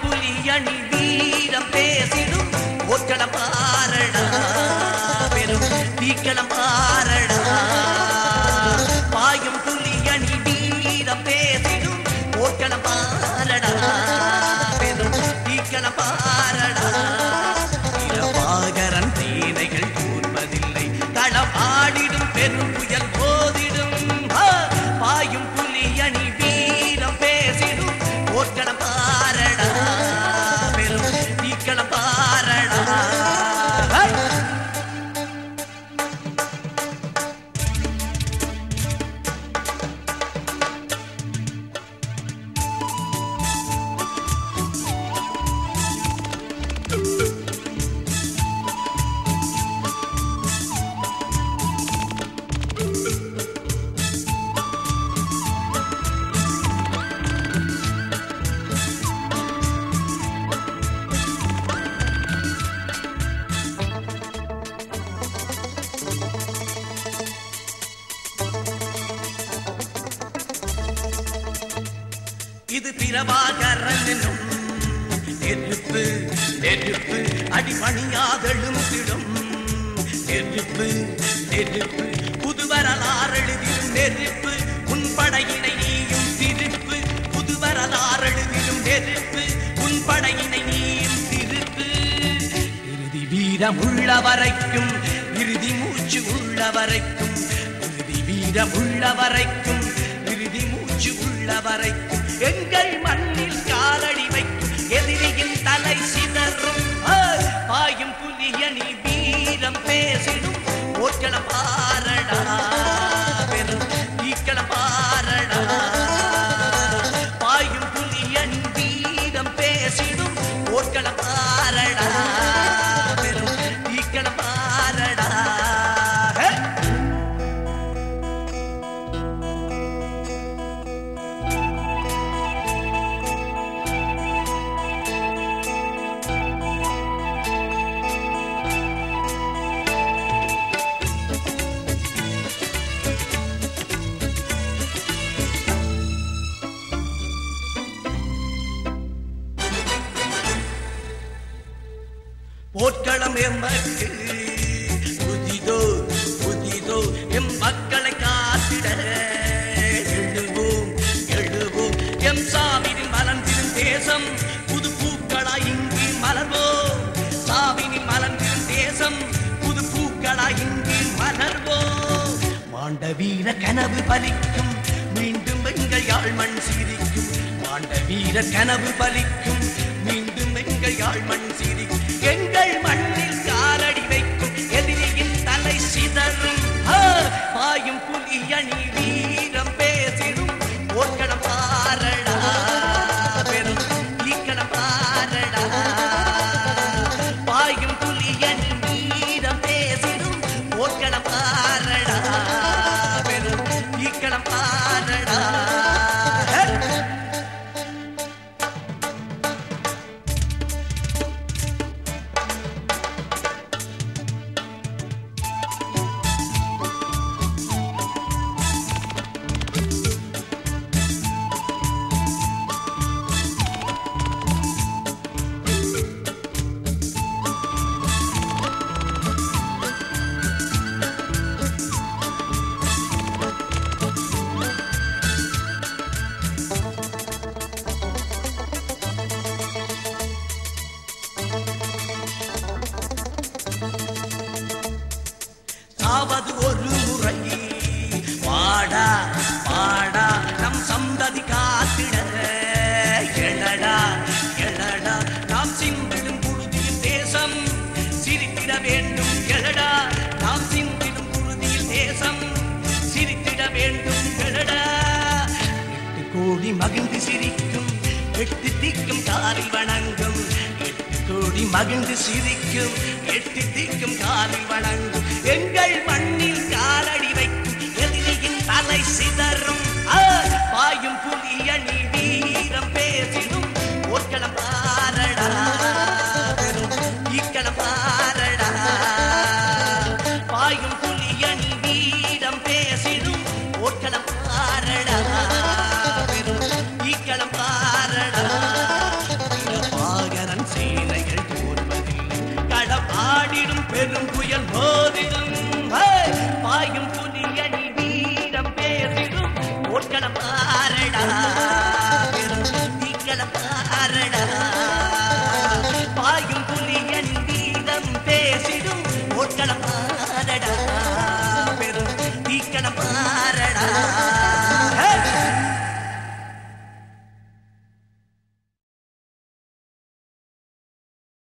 புலியணி வீரம் பேசிடும் போர்க்களம் பாரடா பெரும் தீக்களம் பாரடா பாயும் புலியணி வீரம் பேசிடும் போர்க்களம் பாரடா பெரும் தீக்களம் பாரடா இரவாகரன் தேனைகள் கூர்வதில்லை களம் ஆடிடும் பெரும் புயல் போதிடும் ஆ! பாயும் புலியணி வீரம் பேசிடும் போர்க்களம் பாரடா பெரும் தீக்களம் பாரடா ஹை! இது பிரபாகரன் என்னும் நெருப்பு நெருப்பு அடிபணியாதெழுந்திடும் நெருப்பு நெருப்பு புது வரலாறு எழுதிடும் நெருப்பு உன் படையினை நீயும் திருப்பு புது வரலாறு எழுதிடும் நெருப்பு உன் படையினை நீயும் திருப்பு இறுதி வீரம் உள்ள வரைக்கும் இறுதி மூச்சு உள்ள வரைக்கும் இறுதி வீரம் உள்ள வரைக்கும் இறுதி மூச்சு உள்ள வரைக்கும் எங்கள் மண்ணில் காலடி வைக்கும் எதிரியின் தலை சிதறும் ஆ, பாயும் புலியணி வீரம் பேசிடும் போர்க்களம் பாரடா பெரும் தீக்களம் பாரடா பாயும் புலியணி வீரம் பேசிடும் போர்க்களம் பாரடா பெரும் தீக்களம் பாரடா ஹே! போர்க்களம் எம்மக்கு புதிதோ புதிதோ எம் மக்களை காத்திட எழுவோம் எழுவோம் எம் சாவினில் மலர்ந்திடும் தேசம் புது பூக்களாய் இங்கு மலர்வோம் சாவினில் மலர்ந்திடும் தேசம் புது பூக்களாய் இங்கு மலர்வோம் மாண்ட வீர கனவு பலிக்கும் மீண்டும் எங்கள் யாழ் மண் சிரிக்கும் மாண்ட வீர கனவு பலிக்கும் மீண்டும் எங்கள் யாழ் மண் சிரிக்கும் எங்கள் மண்ணில் காலடி வைக்கும் எதிரியின் தலை சிதறும் ஆ! பாயும் புலியணி வீரம் பேசிடும் போர்க்களம் பாரடா பெரும் ஈக்களம் பாரடா பாயும் புலியணி வீரம் பேசிடும் போர்க்களம் பாரடா பெரும் ஈக்களம் பாரடா ஹே! சாவது ஒரு முறை வாடா வாடா நம் சந்ததி காத்திட எழடா எழடா நாம் சிந்திடும் புழுதியில் தேசம் சிரித்திட வேண்டும் எழடா நாம் சிந்திடும் புழுதியில் தேசம் சிரித்திட வேண்டும் எழடா எட்டு கோடி மகிழ்ந்து சிரிக்கும் எட்டு திக்கும் காலில் வணங்கும் எட்டு கோடி மகிழ்ந்து சிரிக்கும் எட்டு திக்கும் காலில் வணங்கும்